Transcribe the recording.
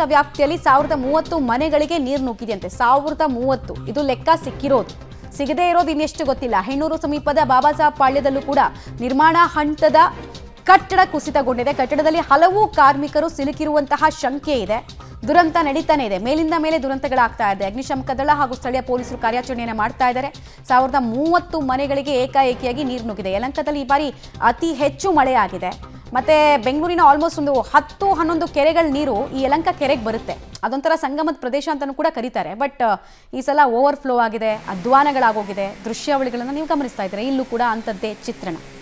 ಯಲಂಕ ವ್ಯಾಪ್ತಿಯಲ್ಲಿ ಸಾವಿರದ ಮೂವತ್ತು ಮನೆಗಳಿಗೆ ನೀರು ನುಗ್ಗಿದೆಯಂತೆ ಸಾವಿರದ ಮೂವತ್ತು ಇದು ಲೆಕ್ಕ ಸಿಕ್ಕಿರೋದು ಸಿಗದೇ ಇರೋದು ಇನ್ನೆಷ್ಟು ಗೊತ್ತಿಲ್ಲ ಹೆಣ್ಣೂರು ಸಮೀಪದ ಬಾಬಾ ಸಾಹೇಬ್ ಪಾಳ್ಯದಲ್ಲೂ ಕೂಡ ನಿರ್ಮಾಣ ಹಂತದ ಕಟ್ಟಡ ಕುಸಿತಗೊಂಡಿದೆ ಕಟ್ಟಡದಲ್ಲಿ ಹಲವು ಕಾರ್ಮಿಕರು ಸಿಲುಕಿರುವಂತಹ ಶಂಕೆ ಇದೆ ದುರಂತ ನಡೀತಾನೆ ಇದೆ ಮೇಲಿಂದ ಮೇಲೆ ದುರಂತಗಳಾಗ್ತಾ ಇದೆ ಅಗ್ನಿಶಾಮಕ ದಳ ಹಾಗೂ ಸ್ಥಳೀಯ ಪೊಲೀಸರು ಕಾರ್ಯಾಚರಣೆಯನ್ನು ಮಾಡ್ತಾ ಇದ್ದಾರೆ ಸಾವಿರದ ಮೂವತ್ತು ಮನೆಗಳಿಗೆ ಏಕಾಏಕಿಯಾಗಿ ನೀರು ನುಗ್ಗಿದೆ ಯಲಂಕದಲ್ಲಿ ಈ ಬಾರಿ ಅತಿ ಹೆಚ್ಚು ಮಳೆಯಾಗಿದೆ ಮತ್ತೆ ಬೆಂಗಳೂರಿನ ಆಲ್ಮೋಸ್ಟ್ ಒಂದು ಹತ್ತು ಹನ್ನೊಂದು ಕೆರೆಗಳ ನೀರು ಈ ಯಲಂಕ ಕೆರೆಗೆ ಬರುತ್ತೆ ಅದೊಂಥರ ಸಂಗಮದ ಪ್ರದೇಶ ಅಂತಲೂ ಕೂಡ ಕರೀತಾರೆ ಬಟ್ ಈ ಸಲ ಓವರ್ ಫ್ಲೋ ಆಗಿದೆ ಅಧ್ವಾನಗಳಾಗೋಗಿದೆ ದೃಶ್ಯಾವಳಿಗಳನ್ನು ನೀವು ಗಮನಿಸ್ತಾ ಇದ್ದೀರಾ ಇಲ್ಲೂ ಕೂಡ ಅಂಥದ್ದೇ ಚಿತ್ರಣ